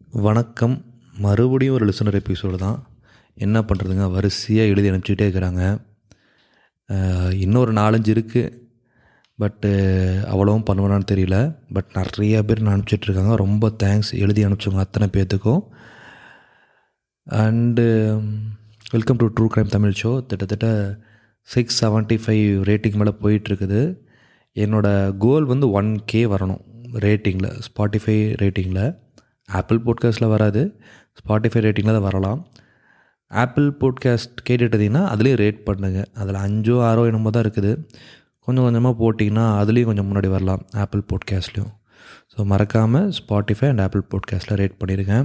வணக்கம் மறுபடியும் ஒரு லிசனர் எபிசோடு தான் என்ன பண்ணுறதுங்க வரிசையாக எழுதி அனுப்பிச்சிட்டே இருக்கிறாங்க அஹ், இன்னொரு நாலஞ்சு இருக்குது பட்டு அவ்வளவும் பண்ணுவேனான்னு தெரியல பட் நிறைய பேர் நான் அனுப்பிச்சிட்ருக்காங்க ரொம்ப தேங்க்ஸ் எழுதி அனுப்பிச்சவங்க அத்தனை பேர்த்துக்கும் and welcome to true crime Tamil show கிட்டத்தட்ட சிக்ஸ் செவன்ட்டி ஃபைவ் ரேட்டிங் மேலே போயிட்டுருக்குது என்னோடய கோல் வந்து ஒன் கே வரணும் ரேட்டிங்கில் ஸ்பாட்டிஃபை ரேட்டிங்கில் ஆப்பிள் பாட்காஸ்ட்டில் வராது ஸ்பாட்டிஃபை ரேட்டிங்கில் தான் வரலாம் ஆப்பிள் பாட்காஸ்ட் கேட்டுட்டீங்கன்னா அதுலேயும் ரேட் பண்ணுங்க அதில் அஞ்சோ ஆறோ என்னமோ தான் இருக்குது கொஞ்சம் கொஞ்சமாக போட்டிங்கன்னா அதுலேயும் கொஞ்சம் முன்னாடி வரலாம் ஆப்பிள் பாட்காஸ்ட்லேயும் ஸோ மறக்காமல் ஸ்பாட்டிஃபை அண்ட் ஆப்பிள் பாட்காஸ்ட்டில் ரேட் பண்ணியிருக்கேன்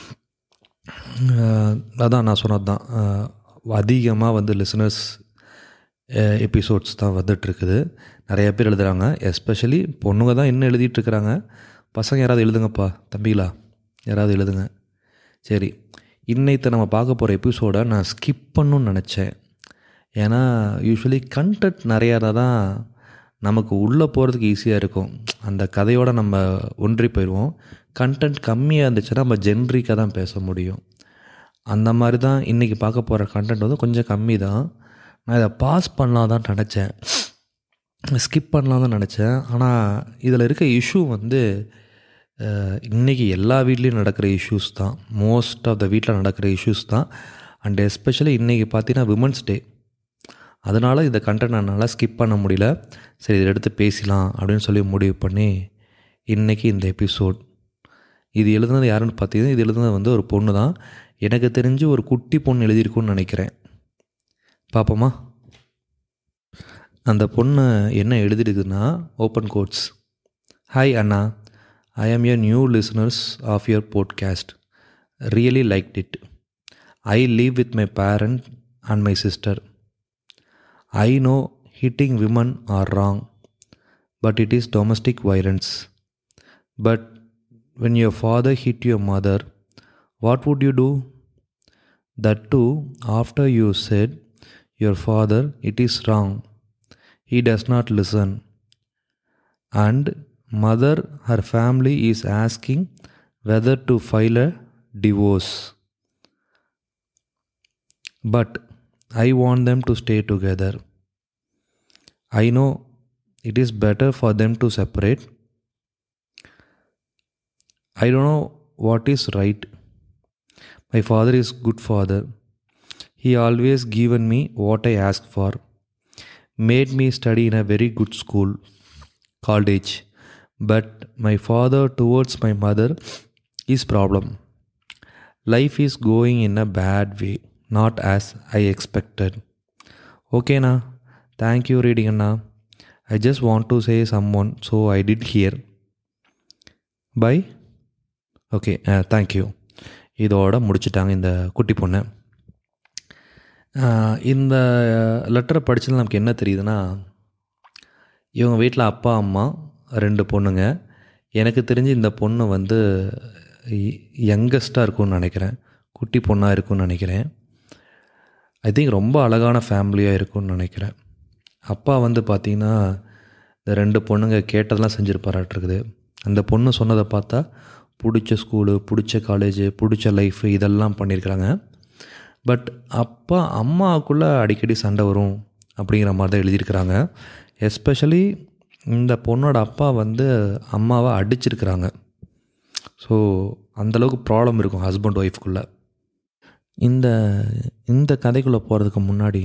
அஹ் அதான் நான் சொன்னது தான் அதிகமாக வந்து லிசனர்ஸ் எபிசோட்ஸ் தான் வந்துட்டுருக்குது நிறைய பேர் எழுதுகிறாங்க எஸ்பெஷலி பொண்ணுங்க தான் இன்னும் எழுதிட்டு இருக்கிறாங்க பசங்க யாராவது எழுதுங்கப்பா தம்பிகளா யாராவது எழுதுங்க சரி இன்னைக்கு நம்ம பார்க்க போகிற எபிசோடை நான் ஸ்கிப் பண்ணணும்னு நினச்சேன் ஏன்னா யூஸ்வலி கண்டென்ட் நிறையா தான் நமக்கு உள்ளே போகிறதுக்கு ஈஸியாக இருக்கும் அந்த கதையோட நம்ம ஒன்றி போயிடுவோம் கண்டென்ட் கம்மியாக இருந்துச்சுன்னா நம்ம ஜென்ரிக்காக தான் பேச முடியும் அந்த மாதிரி தான் இன்றைக்கி பார்க்க போகிற கண்டென்ட் வந்து கொஞ்சம் கம்மி தான் நான் இதை பாஸ் பண்ணலாம் தான் நினச்சேன் ஸ்கிப் பண்ணலாம் தான் நினச்சேன் ஆனால் இதில் இருக்க இஷ்யூ வந்து அஹ், இன்னைக்கு எல்லா வீட்லேயும் நடக்கிற இஷ்யூஸ் தான் மோஸ்ட் ஆஃப் த வீட்டில் நடக்கிற இஷ்யூஸ் தான் அண்ட் எஸ்பெஷலி இன்றைக்கி பார்த்தீங்கன்னா விமன்ஸ் டே அதனால் இந்த கண்டென்ட் என்னால் ஸ்கிப் பண்ண முடியல சரி இதை எடுத்து பேசலாம் அப்படின்னு சொல்லி முடிவு பண்ணி இன்றைக்கி இந்த எபிசோட் இது எழுதுனது யாருன்னு பார்த்தீங்கன்னா இது எழுதுனது வந்து ஒரு பொண்ணு தான் எனக்கு தெரிஞ்சு ஒரு குட்டி பொண்ணு எழுதியிருக்குன்னு நினைக்கிறேன் பார்ப்போமா அந்த பொண்ணு என்ன எழுதிருக்குன்னா ஓப்பன் கோட்ஸ் ஹாய் அண்ணா I am your new listeners of your podcast really liked it I live with my parent and my sister I know hitting women are wrong but it is domestic violence but when your father hit your mother what would you do that too after you said your father it is wrong he does not listen and mother her family is asking whether to file a divorce but i want them to stay together i know it is better for them to separate I don't know what is right. My father is good father. He always given me what I asked for. Made me study in a very good school, college. But my father towards my mother is problem. Life is going in a bad way, not as I expected. Okay na. Thank you reading Anna. I just want to say someone so I did hear. Bye. Okay thank you இதோட முடிச்சிட்டாங்க இந்த குட்டி பொண்ணு அஹ், இந்த லெட்டரை படிச்சதுல நமக்கு என்ன தெரியுதுன்னா இவங்க வீட்டில் அப்பா அம்மா ரெண்டு பொண்ணுங்க எனக்கு தெரிஞ்சு இந்த பொண்ணு வந்து யங்கஸ்ட்டாக இருக்கும்னு நினைக்கிறேன் குட்டி பொண்ணாக இருக்கும்னு நினைக்கிறேன் ஐ திங்க் ரொம்ப அழகான ஃபேமிலியாக இருக்கும்னு நினைக்கிறேன் அப்பா வந்து பார்த்திங்கன்னா இந்த ரெண்டு பொண்ணுங்க கேட்டதெல்லாம் செஞ்சுருப்பாராட்டிருக்குது அந்த பொண்ணு சொன்னதை பார்த்தா பிடிச்ச ஸ்கூலு பிடிச்ச காலேஜு பிடிச்ச லைஃபு இதெல்லாம் பண்ணியிருக்கிறாங்க பட் அப்பா அம்மாவுக்குள்ளே அடிக்கடி சண்டை வரும் அப்படிங்கிற மாதிரி தான் எழுதியிருக்கிறாங்க எஸ்பெஷலி இந்த பொண்ணோட அப்பா வந்து அம்மாவை அடிச்சிருக்கிறாங்க ஸோ அந்தளவுக்கு ப்ராப்ளம் இருக்கும் ஹஸ்பண்ட் ஒய்ஃப்குள்ளே இந்த இந்த கதைக்குள்ளே போகிறதுக்கு முன்னாடி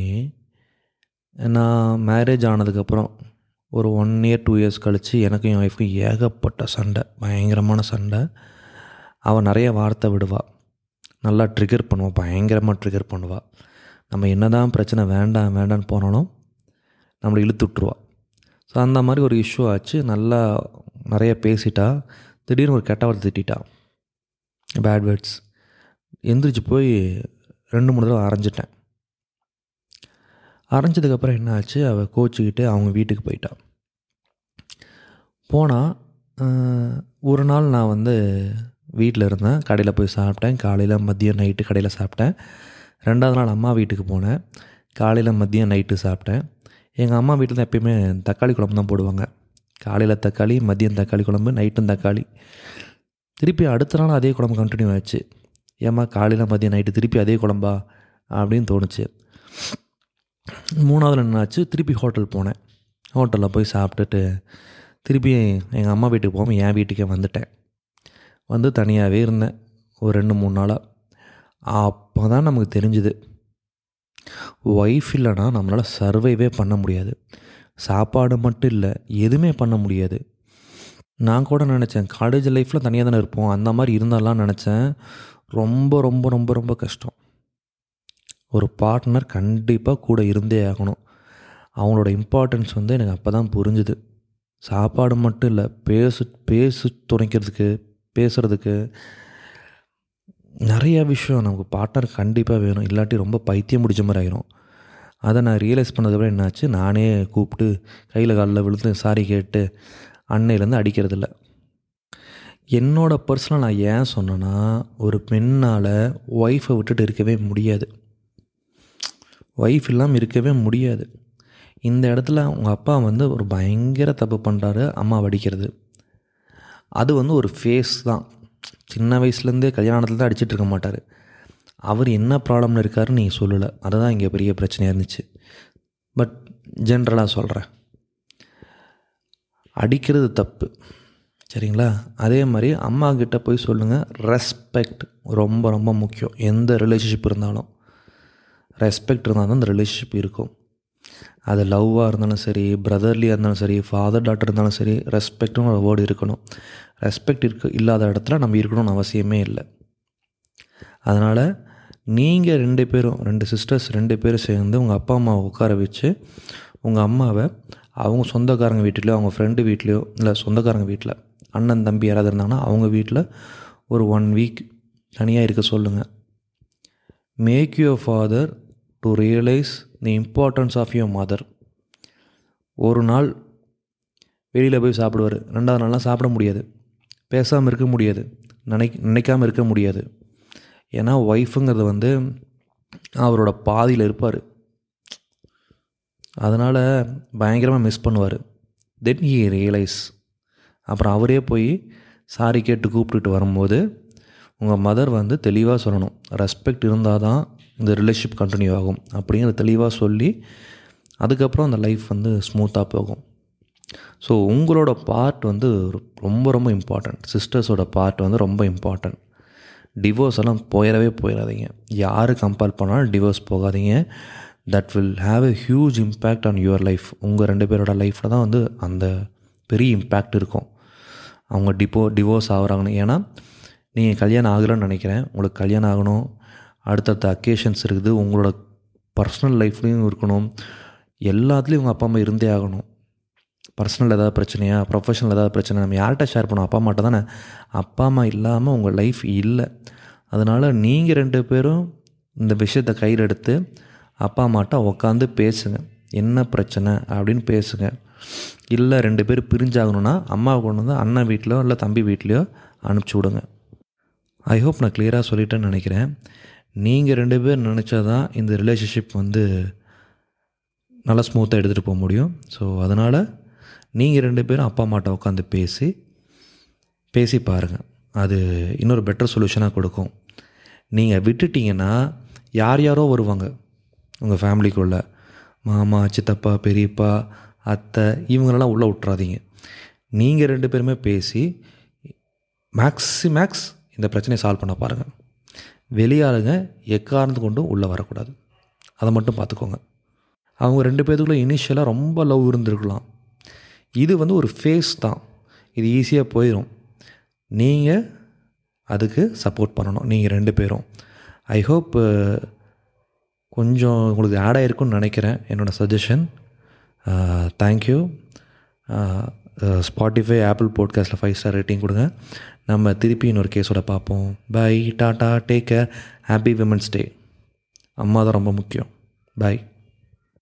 நான் மேரேஜ் ஆனதுக்கப்புறம் ஒரு ஒன் இயர் டூ இயர்ஸ் கழித்து எனக்கும் என் ஒய்ஃபுக்கும் ஏகப்பட்ட சண்டை பயங்கரமான சண்டை அவள் நிறைய வார்த்தை விடுவாள் நல்லா ட்ரிகர் பண்ணுவாள் பயங்கரமாக ட்ரிகர் பண்ணுவாள் நம்ம என்ன தான் பிரச்சனை வேண்டாம் வேண்டான்னு போனாலும் நம்மளை இழுத்து விட்ருவா ஸோ அந்த மாதிரி ஒரு இஷ்யூ ஆச்சு நல்லா நிறைய பேசிட்டா திடீர்னு ஒரு கெட்ட வார்த்தை திட்டிட்டா பேட் வேர்ட்ஸ் எந்திரிச்சு போய் ரெண்டு மூணு தடவை அரைஞ்சிட்டேன் அரைஞ்சதுக்கப்புறம் என்ன ஆச்சு அவள் கோச்சிக்கிட்டு அவங்க வீட்டுக்கு போயிட்டா போனால் ஒரு நாள் நான் வந்து வீட்டில் இருந்தேன் கடையில் போய் சாப்பிட்டேன் காலையில் மதியம் நைட்டு கடையில் சாப்பிட்டேன் ரெண்டாவது நாள் அம்மா வீட்டுக்கு போனேன் காலையில் மதியம் நைட்டு சாப்பிட்டேன் எங்கள் அம்மா வீட்டில் தான் எப்பயுமே தக்காளி குழம்பு தான் போடுவாங்க காலையில் தக்காளி மதியம் தக்காளி குழம்பு நைட்டும் தக்காளி திருப்பி அடுத்த நாள் அதே குழம்பு கண்டினியூ ஆச்சு ஏம்மா காலையில் மதியம் நைட்டு திருப்பி அதே குழம்பா அப்படின்னு தோணுச்சு மூணாவது என்னாச்சு திருப்பி ஹோட்டல் போனேன் ஹோட்டலில் போய் சாப்பிட்டுட்டு திருப்பி எங்கள் அம்மா வீட்டுக்கு போகாமல் என் வீட்டுக்கே வந்துட்டேன் வந்து தனியாகவே இருந்தேன் ஒரு ரெண்டு மூணு நாளாக அப்போ தான் நமக்கு தெரிஞ்சுது ஒய்ஃப் இல்லைன்னா நம்மளால் சர்வைவே பண்ண முடியாது சாப்பாடு மட்டும் இல்லை எதுவுமே பண்ண முடியாது நான் கூட நினச்சேன் காலேஜ் லைஃப்பில் தனியாக தானே இருப்போம் அந்த மாதிரி இருந்தாலாம் நினச்சேன் ரொம்ப ரொம்ப ரொம்ப ரொம்ப கஷ்டம் ஒரு பார்ட்னர் கண்டிப்பாக கூட இருந்தே ஆகணும் அவங்களோட இம்பார்ட்டன்ஸ் வந்து எனக்கு அப்போ தான் புரிஞ்சுது சாப்பாடு மட்டும் இல்லை பேசு பேசு துணைக்கிறதுக்கு பேசுகிறதுக்கு நிறைய விஷயம் நமக்கு பார்ட்னர் கண்டிப்பாக வேணும் இல்லாட்டி ரொம்ப பைத்தியம் பிடிச்ச மாதிரி ஆயிரும் அதை நான் ரியலைஸ் பண்ணதுக்கப்புறம் என்னாச்சு நானே கூப்பிட்டு கையில் காலில் விழுந்து சாரி கேட்டு அன்னையிலேருந்து அடிக்கிறதில்ல என்னோடய பர்சனல் நான் ஏன் சொன்னேன்னா ஒரு பெண்ணால் ஒய்ஃபை விட்டுட்டு இருக்கவே முடியாது ஒய்ஃப் இல்லாமல் இருக்கவே முடியாது இந்த இடத்துல உங்கள் அப்பா வந்து ஒரு பயங்கர தப்பு பண்ணுறாரு அம்மா வடிக்கிறது அது வந்து ஒரு ஃபேஸ் தான் சின்ன வயசுலேருந்தே கல்யாணத்தில் தான் அடிச்சிட்டு இருக்க மாட்டார் அவர் என்ன ப்ராப்ளம்னு இருக்காருன்னு நீங்கள் சொல்லலை அதுதான் இங்கே பெரிய பிரச்சனையாக இருந்துச்சு பட் ஜென்ரலாக சொல்கிறேன் அடிக்கிறது தப்பு சரிங்களா அதே மாதிரி அம்மா கிட்ட போய் சொல்லுங்கள் ரெஸ்பெக்ட் ரொம்ப ரொம்ப முக்கியம் எந்த ரிலேஷன்ஷிப் இருந்தாலும் ரெஸ்பெக்ட் இருந்தால் தான் அந்த ரிலேஷன்ஷிப் இருக்கும் அது லவ்வாக இருந்தாலும் சரி பிரதர்லியாக இருந்தாலும் சரி ஃபாதர் டாட்டர் இருந்தாலும் சரி ரெஸ்பெக்ட்னு ஒரு வேர்டு இருக்கணும் ரெஸ்பெக்ட் இருக்க இல்லாத இடத்துல நம்ம இருக்கணும்னு அவசியமே இல்லை அதனால் நீங்கள் ரெண்டு பேரும் ரெண்டு சிஸ்டர்ஸ் ரெண்டு பேரும் சேர்ந்து உங்கள் அப்பா அம்மாவை உட்கார வச்சு உங்கள் அம்மாவை அவங்க சொந்தக்காரங்க வீட்டிலையோ அவங்க ஃப்ரெண்டு வீட்லேயோ இல்லை சொந்தக்காரங்க வீட்டில் அண்ணன் தம்பி யாராவது இருந்தாங்கன்னா அவங்க வீட்டில் ஒரு ஒன் வீக் தனியாக இருக்க சொல்லுங்கள் make your father to realise the importance of your mother ஒரு நாள் வெளியில் போய் சாப்பிடுவார் ரெண்டாவது நாள்லாம் சாப்பிட முடியாது பேசாமல் இருக்க முடியாது நினை நினைக்காமல் இருக்க முடியாது ஏன்னா ஒய்ஃபுங்கிறது வந்து அவரோட பாதியில் இருப்பார் அதனால் பயங்கரமாக மிஸ் பண்ணுவார் தென் ஹி ரியலைஸ் அப்புறம் அவரே போய் சாரி கேட்டு கூப்பிட்டுட்டு வரும்போது உங்கள் மதர் வந்து தெளிவாக சொல்லணும் ரெஸ்பெக்ட் இருந்தால் தான் இந்த ரிலேஷன்ஷிப் கண்டினியூ ஆகும் அப்படிங்கிற தெளிவாக சொல்லி அதுக்கப்புறம் அந்த லைஃப் வந்து ஸ்மூத்தாக போகும் ஸோ உங்களோட பார்ட் வந்து ரொம்ப ரொம்ப இம்பார்ட்டண்ட் சிஸ்டர்ஸோட பார்ட் வந்து ரொம்ப இம்பார்ட்டண்ட் டிவோர்ஸ் எல்லாம் போயிடவே போயிடாதீங்க யார் கம்பேர் பண்ணாலும் டிவோர்ஸ் போகாதீங்க that will have a huge impact on your life உங்கள் ரெண்டு பேரோட லைஃப்பில் தான் வந்து அந்த பெரிய இம்பேக்ட் இருக்கும் அவங்க டிப்போ டிவோர்ஸ் ஆகுறாங்கன்னு ஏன்னா நீங்கள் கல்யாணம் ஆகலைன்னு நினைக்கிறேன் உங்களுக்கு கல்யாணம் ஆகணும் அடுத்தடுத்த அக்கேஷன்ஸ் இருக்குது உங்களோட பர்சனல் லைஃப்லேயும் இருக்கணும் எல்லாத்துலேயும் உங்கள் அப்பா அம்மா இருந்தே ஆகணும் பர்சனல் ஏதாவது பிரச்சனையா ப்ரொஃபஷனல் ஏதாவது பிரச்சனை நம்ம யார்கிட்ட ஷேர் பண்ணோம் அப்பா அம்மாட்ட தானே அப்பா அம்மா இல்லாமல் உங்கள் லைஃப் இல்லை அதனால் நீங்கள் ரெண்டு பேரும் இந்த விஷயத்தை கையில் எடுத்து அப்பா அம்மாட்ட உட்காந்து பேசுங்க என்ன பிரச்சனை அப்படின்னு பேசுங்க இல்லை ரெண்டு பேர் பிரிஞ்சாகணுன்னா அம்மாவை கொண்டு வந்து அண்ணன் வீட்டிலையோ இல்லை தம்பி வீட்லேயோ அனுப்பிச்சி விடுங்க ஐ ஹோப் நான் கிளியராக சொல்லிட்டேன்னு நினைக்கிறேன் நீங்கள் ரெண்டு பேர் நினச்சா தான் இந்த ரிலேஷன்ஷிப் வந்து நல்லா ஸ்மூத்தாக எடுத்துகிட்டு போக முடியும் ஸோ அதனால் நீங்கள் ரெண்டு பேரும் அப்பா அம்மாட்ட உட்காந்து பேசி பேசி பாருங்கள் அது இன்னொரு பெட்டர் சொல்யூஷனாக கொடுக்கும் நீங்கள் விட்டுட்டிங்கன்னா யார் யாரோ வருவாங்க உங்கள் ஃபேமிலிக்குள்ளே மாமா சித்தப்பா பெரியப்பா அத்தை இவங்களெல்லாம் உள்ளே விட்றாதீங்க நீங்கள் ரெண்டு பேருமே பேசி மேக்ஸி மேக்ஸ் இந்த பிரச்சனையை சால்வ் பண்ண பாருங்கள் வெளியாளுங்க எக்காரணத்து கொண்டும் உள்ளே வரக்கூடாது அதை மட்டும் பார்த்துக்கோங்க அவங்க ரெண்டு பேத்துக்குள்ளே இனிஷியலாக ரொம்ப லவ் இருந்திருக்கலாம் இது வந்து ஒரு ஃபேஸ் தான் இது ஈஸியாக போயிடும் நீங்கள் அதுக்கு சப்போர்ட் பண்ணணும் நீங்கள் ரெண்டு பேரும் ஐ ஹோப் கொஞ்சம் உங்களுக்கு ஆட் ஆகிருக்குன்னு நினைக்கிறேன் என்னோடய சஜஷன் தேங்க்யூ ஸ்பாட்டிஃபை ஆப்பிள் போட்காஸ்ட்டில் ஃபைவ் ஸ்டார் ரேட்டிங் கொடுங்க நம்ம திருப்பி இன்னொரு கேஸோட பார்ப்போம் பை டாட்டா take care happy women's day அம்மா தான் ரொம்ப முக்கியம் பை